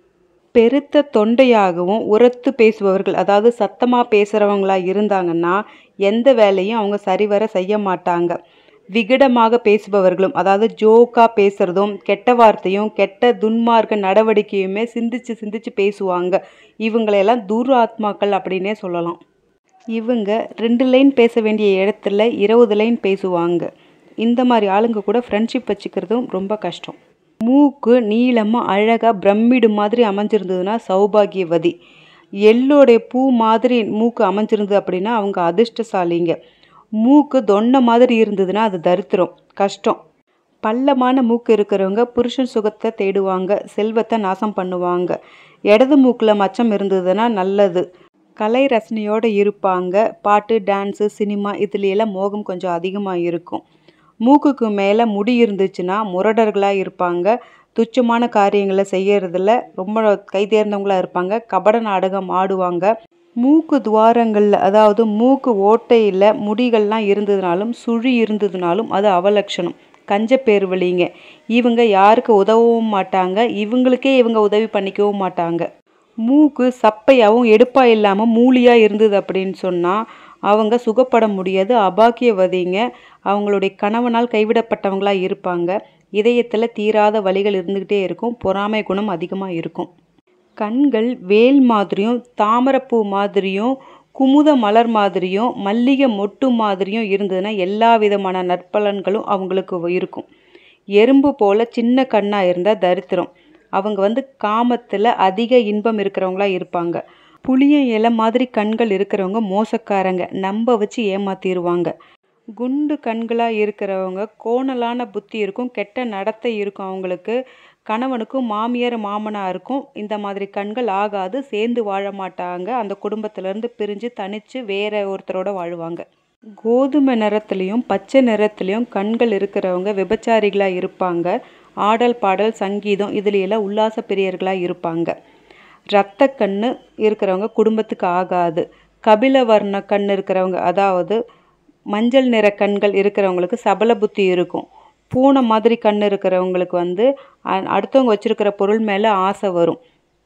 பெருத்த தொண்டையாகவும் உரத்து பேசுபவர்கள் அதாவது சத்தமாக பேசுகிறவங்களா இருந்தாங்கன்னா எந்த வேலையும் அவங்க சரிவர செய்ய மாட்டாங்க விகடமாக பேசுபவர்களும் அதாவது ஜோக்காக பேசுகிறதும் கெட்ட வார்த்தையும் கெட்ட துன்மார்க்க நடவடிக்கையுமே சிந்திச்சு சிந்திச்சு பேசுவாங்க இவங்களையெல்லாம் துர் ஆத்மாக்கள் அப்படின்னே சொல்லலாம் இவங்க ரெண்டு லைன் பேச வேண்டிய இடத்துல இருபது லைன் பேசுவாங்க இந்த மாதிரி ஆளுங்க கூட ஃப்ரெண்ட்ஷிப் வச்சுக்கிறதும் ரொம்ப கஷ்டம் மூக்கு நீளமாக அழகாக பிரமிடு மாதிரி அமைஞ்சிருந்ததுன்னா சௌபாகியவதி எள்ளோடைய பூ மாதிரி மூக்கு அமைஞ்சிருந்தது அப்படின்னா அவங்க அதிர்ஷ்டசாலிங்க மூக்கு தொன்னை மாதிரி இருந்ததுன்னா அது தரித்திரம் கஷ்டம் பள்ளமான மூக்கு இருக்கிறவங்க புருஷன் சுகத்தை தேடுவாங்க செல்வத்தை நாசம் பண்ணுவாங்க இடது மூக்கில் மச்சம் இருந்ததுன்னா நல்லது கலை ரசனையோடு இருப்பாங்க பாட்டு டான்ஸு சினிமா இதுலையெல்லாம் மோகம் கொஞ்சம் அதிகமாக இருக்கும் மூக்குக்கு மேலே முடி இருந்துச்சுன்னா முரடர்களாக இருப்பாங்க துச்சமான காரியங்களை செய்யறதுல ரொம்ப கைதேர்ந்தவங்களாக இருப்பாங்க கபட நாடகம் ஆடுவாங்க மூக்கு துவாரங்களில் அதாவது மூக்கு ஓட்டையில் முடிகள்லாம் இருந்ததுனாலும் சுழி இருந்ததுனாலும் அது அவலட்சணம் கஞ்ச பேர் வழிங்க இவங்க யாருக்கு உதவவும் மாட்டாங்க இவங்களுக்கே இவங்க உதவி பண்ணிக்கவும் மாட்டாங்க மூக்கு சப்பையாகவும் எடுப்பாக இல்லாமல் மூலியாக இருந்தது அப்படின்னு சொன்னால் அவங்க சுகப்பட முடியாது அபாக்கியவதிங்க அவங்களுடைய கணவனால் கைவிடப்பட்டவங்களாக இருப்பாங்க இதயத்தில் தீராத வலிகள் இருந்துக்கிட்டே இருக்கும் பொறாமை குணம் அதிகமாக இருக்கும் கண்கள் வேல் மாதிரியும் தாமரைப்பூ மாதிரியும் குமுத மலர் மாதிரியும் மல்லிகை மொட்டு மாதிரியும் இருந்ததுன்னா எல்லா விதமான நற்பலன்களும் அவங்களுக்கு இருக்கும் எறும்பு போல் சின்ன கண்ணாக இருந்தால் தரித்திரம் அவங்க வந்து காமத்தில் அதிக இன்பம் இருக்கிறவங்களா இருப்பாங்க புளிய இலை மாதிரி கண்கள் இருக்கிறவங்க மோசக்காரங்க நம்ப வச்சு ஏமாத்திடுவாங்க குண்டு கண்களாக இருக்கிறவங்க கோணலான புத்தி இருக்கும் கெட்ட நடத்தை இருக்கும் அவங்களுக்கு கணவனுக்கும் மாமியார் மாமனாருக்கும் இந்த மாதிரி கண்கள் ஆகாது சேர்ந்து வாழ மாட்டாங்க அந்த குடும்பத்திலேருந்து பிரிஞ்சு தனித்து வேற ஒருத்தரோட வாழுவாங்க கோதுமை நிறத்துலையும் பச்சை நிறத்துலையும் கண்கள் இருக்கிறவங்க விபச்சாரிகளாக இருப்பாங்க ஆடல் பாடல் சங்கீதம் இதுலையெல்லாம் உல்லாச பிரியர்களாக இருப்பாங்க இரத்த கண்ணு இருக்கிறவங்க குடும்பத்துக்கு ஆகாது கபில வர்ண கண் இருக்கிறவங்க அதாவது மஞ்சள் நிற கண்கள் இருக்கிறவங்களுக்கு சபல புத்தி இருக்கும் பூனை மாதிரி கண் இருக்கிறவங்களுக்கு வந்து அடுத்தவங்க வச்சுருக்கிற பொருள் மேலே ஆசை வரும்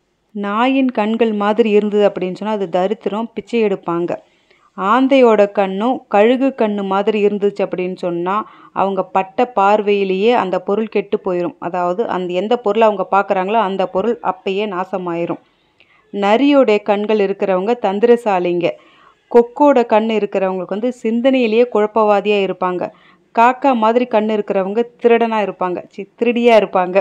நாயின் கண்கள் மாதிரி இருந்தது அப்படின்னு சொன்னால் அது தரித்திரம் பிச்சை எடுப்பாங்க ஆந்தையோட கண்ணும் கழுகு கண்ணு மாதிரி இருந்துச்சு அப்படின்னு சொன்னால் அவங்க பட்ட பார்வையிலேயே அந்த பொருள் கெட்டு போயிடும் அதாவது அந்த எந்த பொருளை அவங்க பார்க்குறாங்களோ அந்த பொருள் அப்பயே நாசமாயிரும் நரியோடைய கண்கள் இருக்கிறவங்க தந்திரசாலிங்க கொக்கோட கண் இருக்கிறவங்களுக்கு வந்து சிந்தனையிலேயே குழப்பவாதியாக இருப்பாங்க காக்கா மாதிரி கண் இருக்கிறவங்க திருடனாக இருப்பாங்க சி திருடியாக இருப்பாங்க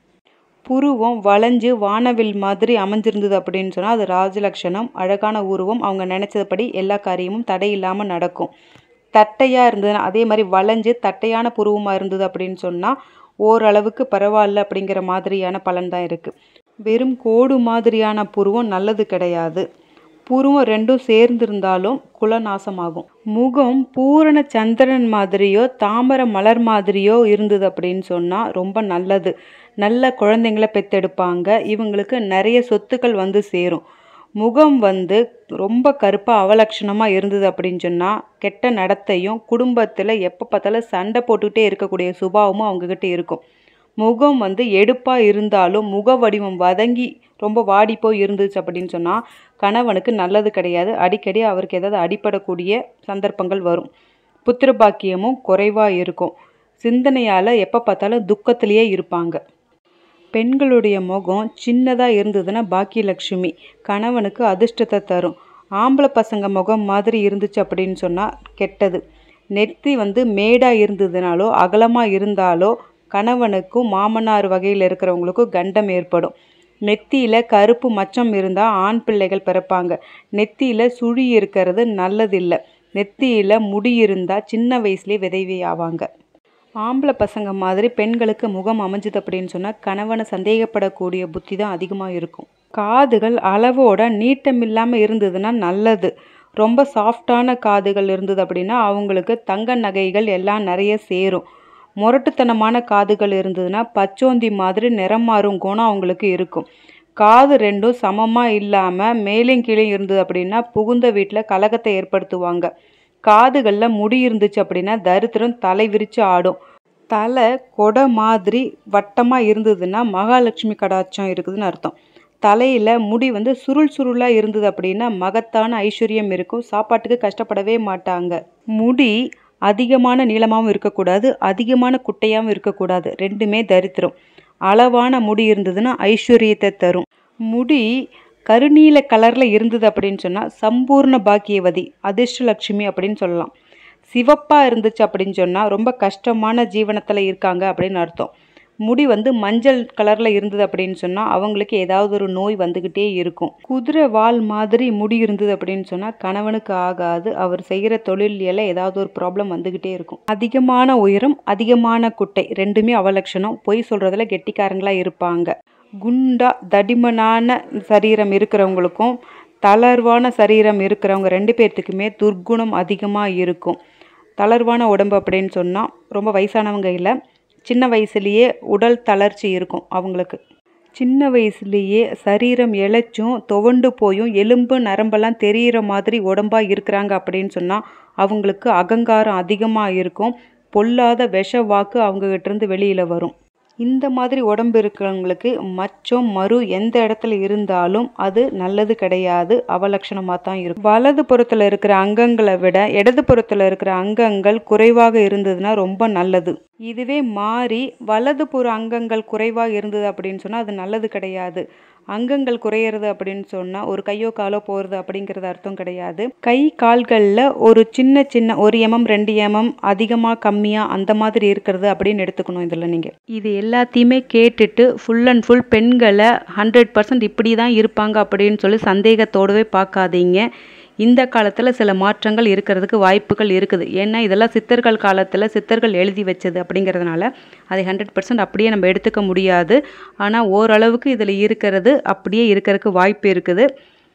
புருவம் வளைஞ்சு வானவில் மாதிரி அமைஞ்சிருந்தது அப்படின்னு சொன்னால் அது ராஜலக்ஷணம் அழகான உருவம் அவங்க நினச்சதுபடி எல்லா காரியமும் தடை இல்லாமல் நடக்கும் தட்டையாக இருந்ததுன்னா அதே மாதிரி வளைஞ்சு தட்டையான புருவமாக இருந்தது அப்படின்னு சொன்னால் ஓரளவுக்கு பரவாயில்ல அப்படிங்கிற மாதிரியான பலன் தான் இருக்குது வெறும் கோடு மாதிரியான புருவம் நல்லது கிடையாது புருவம் ரெண்டும் சேர்ந்திருந்தாலும் குலநாசமாகும் முகம் பூரண சந்திரன் மாதிரியோ தாமரை மலர் மாதிரியோ இருந்தது அப்படின்னு சொன்னால் ரொம்ப நல்லது நல்ல குழந்தைங்கள பெத்தெடுப்பாங்க இவங்களுக்கு நிறைய சொத்துக்கள் வந்து சேரும் முகம் வந்து ரொம்ப கருப்பாக அவலட்சணமாக இருந்தது அப்படின்னு சொன்னால் கெட்ட நடத்தையும் குடும்பத்தில் எப்போ பார்த்தாலும் சண்டை போட்டுக்கிட்டே இருக்கக்கூடிய சுபாவமும் அவங்கக்கிட்ட இருக்கும் முகம் வந்து எடுப்பாக இருந்தாலும் முக வடிவம் வதங்கி ரொம்ப வாடி போய் இருந்துச்சு அப்படின்னு சொன்னால் கணவனுக்கு நல்லது கிடையாது அடிக்கடி அவருக்கு ஏதாவது அடிப்படக்கூடிய சந்தர்ப்பங்கள் வரும் புத்திர பாக்கியமும் குறைவாக இருக்கும் சிந்தனையால் எப்போ பார்த்தாலும் துக்கத்திலேயே இருப்பாங்க பெண்களுடைய முகம் சின்னதாக இருந்ததுன்னா பாக்கியலட்சுமி கணவனுக்கு அதிர்ஷ்டத்தை தரும் ஆம்பளை பசங்க முகம் மாதிரி இருந்துச்சு அப்படின்னு சொன்னால் கெட்டது நெத்தி வந்து மேடாக இருந்ததுனாலோ அகலமாக இருந்தாலோ கணவனுக்கும் மாமனார் வகையில் இருக்கிறவங்களுக்கும் கண்டம் ஏற்படும் நெத்தியில் கருப்பு மச்சம் இருந்தால் ஆண் பிள்ளைகள் பிறப்பாங்க நெத்தியில் சுழி இருக்கிறது நல்லதில்லை நெத்தியில் முடி இருந்தால் சின்ன வயசுலேயே விதைவி ஆவாங்க ஆம்பளை பசங்க மாதிரி பெண்களுக்கு முகம் அமைஞ்சது அப்படின்னு சொன்னால் கணவனை சந்தேகப்படக்கூடிய புத்தி தான் அதிகமாக இருக்கும் காதுகள் அளவோட நீட்டம் இல்லாமல் இருந்ததுன்னா நல்லது ரொம்ப சாஃப்டான காதுகள் இருந்தது அப்படின்னா அவங்களுக்கு தங்க நகைகள் எல்லாம் நிறைய சேரும் முரட்டுத்தனமான காதுகள் இருந்ததுன்னா பச்சோந்தி மாதிரி நிறம் மாறும் குணம் அவங்களுக்கு இருக்கும் காது ரெண்டும் சமமாக இல்லாமல் மேலும் கீழே இருந்தது அப்படின்னா புகுந்த வீட்டில் கலகத்தை ஏற்படுத்துவாங்க காதுகளில் முடி இருந்துச்சு அப்படின்னா தரித்திரம் தலை விரித்து ஆடும் தலை கொடை மாதிரி வட்டமாக இருந்ததுன்னா மகாலட்சுமி கடாட்சம் இருக்குதுன்னு அர்த்தம் தலையில் முடி வந்து சுருள் சுருளாக இருந்தது அப்படின்னா மகத்தான ஐஸ்வர்யம் இருக்கும் சாப்பாட்டுக்கு கஷ்டப்படவே மாட்டாங்க முடி அதிகமான நீளமாகவும் இருக்கக்கூடாது அதிகமான குட்டையாகவும் இருக்கக்கூடாது ரெண்டுமே தரித்திரம் அளவான முடி இருந்ததுன்னா ஐஸ்வர்யத்தை தரும் முடி கருநீல கலரில் இருந்தது அப்படின்னு சொன்னால் சம்பூர்ண பாக்கியவதி அதிர்ஷ்டலட்சுமி அப்படின்னு சொல்லலாம் சிவப்பாக இருந்துச்சு அப்படின்னு சொன்னால் ரொம்ப கஷ்டமான ஜீவனத்தில் இருக்காங்க அப்படின்னு அர்த்தம் முடி வந்து மஞ்சள் கலரில் இருந்தது அப்படின்னு சொன்னால் அவங்களுக்கு ஏதாவது ஒரு நோய் வந்துக்கிட்டே இருக்கும் குதிரை வால் மாதிரி முடி இருந்தது அப்படின்னு சொன்னால் கணவனுக்கு ஆகாது அவர் செய்கிற தொழிலில் ஏதாவது ஒரு ப்ராப்ளம் வந்துக்கிட்டே இருக்கும் அதிகமான உயரம் அதிகமான குட்டை ரெண்டுமே அவலட்சணம் பொய் சொல்கிறதுல கெட்டிக்காரங்களாக இருப்பாங்க குண்டா தடிமனான சரீரம் இருக்கிறவங்களுக்கும் தளர்வான சரீரம் இருக்கிறவங்க ரெண்டு பேர்த்துக்குமே துர்க்குணம் அதிகமாக இருக்கும் தளர்வான உடம்பு அப்படின்னு சொன்னால் ரொம்ப வயசானவங்க இல்லை சின்ன வயசுலேயே உடல் தளர்ச்சி இருக்கும் அவங்களுக்கு சின்ன வயசுலேயே சரீரம் இழைச்சும் துவண்டு போயும் எலும்பு நரம்பெல்லாம் தெரிகிற மாதிரி உடம்பாக இருக்கிறாங்க அப்படின்னு சொன்னால் அவங்களுக்கு அகங்காரம் அதிகமாக இருக்கும் பொல்லாத விஷ வாக்கு அவங்ககிட்டேருந்து வெளியில் வரும் இந்த மாதிரி உடம்பு இருக்கிறவங்களுக்கு மச்சம் மறு எந்த இடத்துல இருந்தாலும் அது நல்லது கிடையாது அவலட்சணமாக தான் இருக்கும் வலது புறத்தில் இருக்கிற அங்கங்களை விட இடது புறத்தில் இருக்கிற அங்கங்கள் குறைவாக இருந்ததுன்னா ரொம்ப நல்லது இதுவே மாறி வலது புற அங்கங்கள் குறைவாக இருந்தது அப்படின்னு சொன்னால் அது நல்லது கிடையாது அங்கங்கள் குறையிறது அப்படின்னு சொன்னால் ஒரு கையோ காலோ போகிறது அப்படிங்கிறது அர்த்தம் கிடையாது கை கால்களில் ஒரு சின்ன சின்ன ஒரு எம்எம் ரெண்டு எம்எம் அதிகமாக கம்மியாக அந்த மாதிரி இருக்கிறது அப்படின்னு எடுத்துக்கணும் இதில் நீங்கள் இது எல்லாத்தையுமே கேட்டுட்டு ஃபுல் அண்ட் ஃபுல் பெண்களை ஹண்ட்ரட் பர்சன்ட் இப்படி தான் இருப்பாங்க அப்படின்னு சொல்லி சந்தேகத்தோடவே பார்க்காதீங்க இந்த காலத்தில் சில மாற்றங்கள் இருக்கிறதுக்கு வாய்ப்புகள் இருக்குது ஏன்னா இதெல்லாம் சித்தர்கள் காலத்தில் சித்தர்கள் எழுதி வச்சது அப்படிங்கிறதுனால அதை ஹண்ட்ரட் பர்சன்ட் அப்படியே நம்ம எடுத்துக்க முடியாது ஆனால் ஓரளவுக்கு இதில் இருக்கிறது அப்படியே இருக்கிறதுக்கு வாய்ப்பு இருக்குது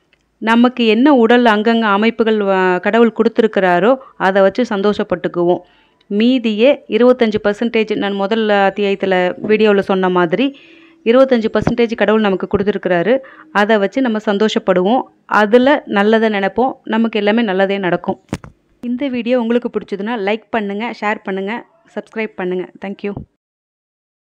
நமக்கு என்ன உடல் அங்கங்க அமைப்புகள் வ- கடவுள் கொடுத்துருக்கிறாரோ அதை வச்சு சந்தோஷப்பட்டுக்குவோம் மீதியே இருபத்தஞ்சி பர்சன்டேஜ் நான் முதல் அத்தியாயத்தில் வீடியோவில் சொன்ன மாதிரி இருபத்தஞ்சி பர்சன்டேஜ் கடவுள் நமக்கு கொடுத்துருக்கிறாரு அதை வச்சு நம்ம சந்தோஷப்படுவோம் அதில் நல்லதை நினைப்போம் நமக்கு எல்லாமே நல்லதே நடக்கும் இந்த வீடியோ உங்களுக்கு பிடிச்சதுன்னா லைக் பண்ணுங்கள் ஷேர் பண்ணுங்கள் சப்ஸ்கிரைப் பண்ணுங்கள் தேங்க்யூ